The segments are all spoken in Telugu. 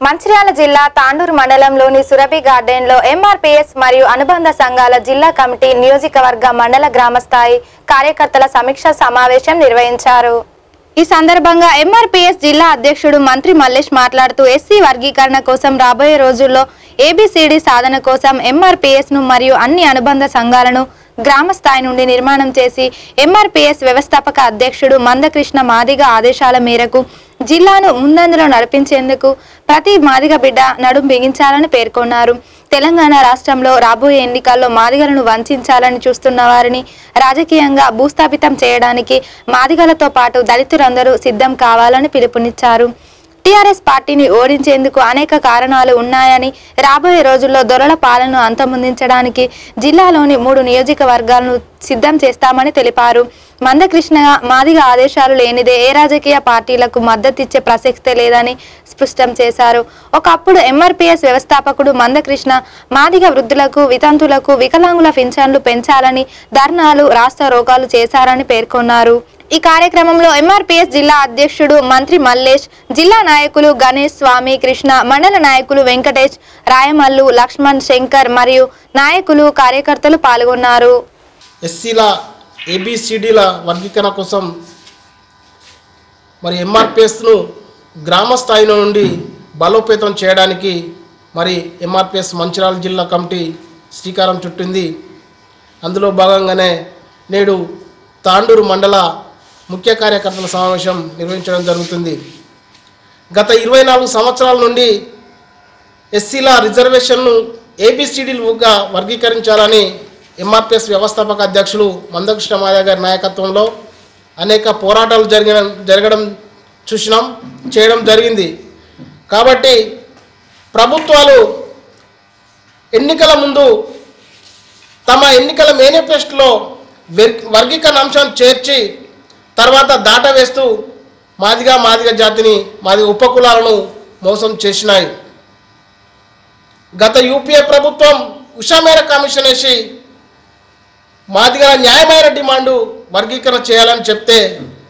మంచిర్యాల జిల్లా తాండూరు మండలంలోని సురభి గార్డెన్ లో ఎంఆర్పీఎస్ మరియు అనుబంధ సంఘాల జిల్లా కమిటీ నియోజకవర్గ మండల గ్రామ స్థాయి కార్యకర్తల సమీక్ష సమావేశం నిర్వహించారు ఈ సందర్భంగా ఎంఆర్పీఎస్ జిల్లా అధ్యక్షుడు మంత్రి మల్లేష్ మాట్లాడుతూ ఎస్సీ వర్గీకరణ కోసం రాబోయే రోజుల్లో ఏబిసిడి సాధన కోసం ఎంఆర్పీఎస్ ను మరియు అన్ని అనుబంధ సంఘాలను గ్రామ స్థాయి నుండి నిర్మాణం చేసి ఎంఆర్పీఎస్ వ్యవస్థాపక అధ్యక్షుడు మందకృష్ణ మాదిగ ఆదేశాల మేరకు జిల్లాను ముందంజలో నడిపించేందుకు ప్రతి మాదిగ బిడ్డ నడుం బిగించాలని పేర్కొన్నారు తెలంగాణ రాష్ట్రంలో రాబోయే ఎన్నికల్లో మాదిగలను వంచాలని చూస్తున్న వారిని రాజకీయంగా భూస్థాపితం చేయడానికి మాదిగలతో పాటు దళితులందరూ సిద్ధం కావాలని పిలుపునిచ్చారు టీఆర్ఎస్ పార్టీని ఓడించేందుకు అనేక కారణాలు ఉన్నాయని రాబోయే రోజుల్లో దొరల పాలనను అంతమొందించడానికి జిల్లాలోని మూడు నియోజకవర్గాలను సిద్ధం చేస్తామని తెలిపారు మందకృష్ణ మాదిగ ఆదేశాలు లేనిదే ఏ రాజకీయ పార్టీలకు మద్దతిచ్చే ప్రసక్తే లేదని స్పష్టం చేశారు ఒకప్పుడు ఎంఆర్పీఎస్ వ్యవస్థాపకుడు మందకృష్ణ మాదిగ వృద్ధులకు వితంతులకు వికలాంగుల పింఛన్లు పెంచాలని ధర్నాలు రాష్ట్ర రోగాలు చేశారని పేర్కొన్నారు ఈ కార్యక్రమంలో ఎంఆర్పీఎస్ జిల్లా అధ్యక్షుడు మంత్రి మల్లేష్ జిల్లా నాయకులు గణేష్ స్వామి కృష్ణ మండల నాయకులు వెంకటేష్ రాయమల్లు లక్ష్మణ్ శంకర్ మరియు నాయకులు కార్యకర్తలు పాల్గొన్నారు ఎస్సీల ఏబిసిడీల వర్గీకరణ కోసం మరి ఎంఆర్పిఎస్ను గ్రామ స్థాయిలో నుండి బలోపేతం చేయడానికి మరి ఎంఆర్పిఎస్ మంచిర్యాల జిల్లా కమిటీ శ్రీకారం చుట్టింది అందులో భాగంగానే నేడు తాండూరు మండల ముఖ్య కార్యకర్తల సమావేశం నిర్వహించడం జరుగుతుంది గత ఇరవై నాలుగు సంవత్సరాల నుండి ఎస్సీల రిజర్వేషన్ను ఏబిసిడీలుగా వర్గీకరించాలని ఎంఆర్పిఎస్ వ్యవస్థాపక అధ్యక్షులు మందకృష్ణ మాయ గారి నాయకత్వంలో అనేక పోరాటాలు జరిగిన జరగడం చూసినాం చేయడం జరిగింది కాబట్టి ప్రభుత్వాలు ఎన్నికల ముందు తమ ఎన్నికల మేనిఫెస్టోలో వెర్- వర్గీకరణ అంశాన్ని చేర్చి తర్వాత దాట వేస్తూ మాదిగా మాదిగ జాతిని మాదిగ ఉపకులాలను మోసం చేసినాయి గత యూపీఏ ప్రభుత్వం ఉషామేర కమిషన్ వేసి మాదిగల న్యాయమైన డిమాండు వర్గీకరణ చేయాలని చెప్తే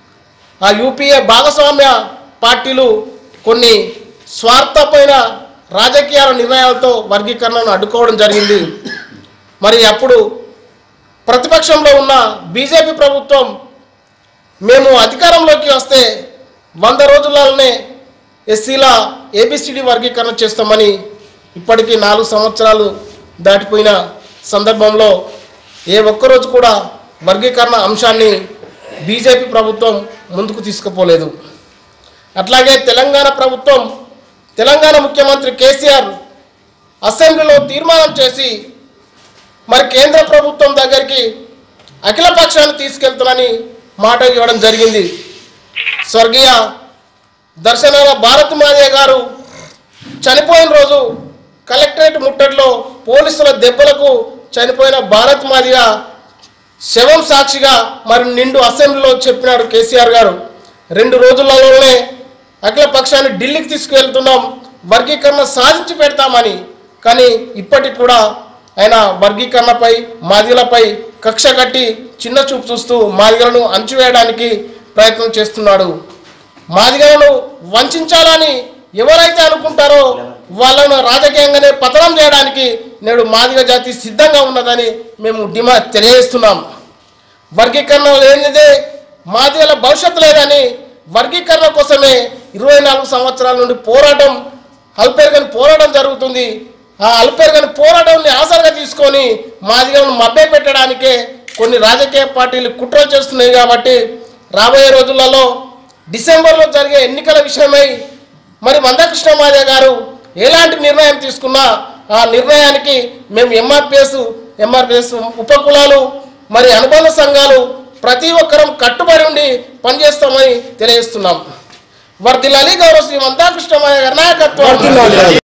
ఆ యూపీఏ భాగస్వామ్య పార్టీలు కొన్ని స్వార్థమైన రాజకీయాల నిర్ణయాలతో వర్గీకరణను అడ్డుకోవడం జరిగింది మరి అప్పుడు ప్రతిపక్షంలో ఉన్న బీజేపీ ప్రభుత్వం మేము అధికారంలోకి వస్తే వంద రోజులలోనే ఎస్సీల ఏబిసిడి వర్గీకరణ చేస్తామని ఇప్పటికీ నాలుగు సంవత్సరాలు దాటిపోయిన సందర్భంలో ఏ ఒక్కరోజు కూడా వర్గీకరణ అంశాన్ని బీజేపీ ప్రభుత్వం ముందుకు తీసుకుపోలేదు అట్లాగే తెలంగాణ ప్రభుత్వం తెలంగాణ ముఖ్యమంత్రి కేసీఆర్ అసెంబ్లీలో తీర్మానం చేసి మరి కేంద్ర ప్రభుత్వం దగ్గరికి అఖిల పక్షాన్ని తీసుకెళ్తానని మాట ఇవ్వడం జరిగింది స్వర్గీయ దర్శనాల భారత్ మాదే గారు చనిపోయిన రోజు కలెక్టరేట్ ముట్టడిలో పోలీసుల దెబ్బలకు చనిపోయిన భారత్ మాదిగా శవం సాక్షిగా మరి నిండు అసెంబ్లీలో చెప్పినాడు కేసీఆర్ గారు రెండు రోజులలోనే అఖిల పక్షాన్ని ఢిల్లీకి తీసుకువెళ్తున్నాం వర్గీకరణ సాధించి పెడతామని కానీ ఇప్పటికి కూడా ఆయన వర్గీకరణపై మాదిగలపై కక్ష కట్టి చిన్న చూపు చూస్తూ మాదిగలను అంచివేయడానికి ప్రయత్నం చేస్తున్నాడు మాదిగలను వంచాలని ఎవరైతే అనుకుంటారో వాళ్ళను రాజకీయంగానే పతనం చేయడానికి నేడు మాదిగ జాతి సిద్ధంగా ఉన్నదని మేము డిమాండ్ తెలియజేస్తున్నాం వర్గీకరణ లేనిదే మాదిగల భవిష్యత్తు లేదని వర్గీకరణ కోసమే ఇరవై నాలుగు సంవత్సరాల నుండి పోరాటం అల్పెరగని పోరాటం జరుగుతుంది ఆ అల్పెరగని పోరాటాన్ని ఆసరగా తీసుకొని మాదిగలను మభ్య పెట్టడానికే కొన్ని రాజకీయ పార్టీలు కుట్రలు చేస్తున్నాయి కాబట్టి రాబోయే రోజులలో డిసెంబర్లో జరిగే ఎన్నికల విషయమై మరి మందకృష్ణ మాదే గారు ఎలాంటి నిర్ణయం తీసుకున్నా ఆ నిర్ణయానికి మేము ఎంఆర్పిఎస్ ఎంఆర్పిఎస్ ఉపకులాలు మరి అనుబంధ సంఘాలు ప్రతి ఒక్కరం కట్టుబడి ఉండి పనిచేస్తామని తెలియజేస్తున్నాం వర్దిల్లాలి గౌరవ శ్రీ మందాకృష్ణ మాయ గారి నాయకత్వం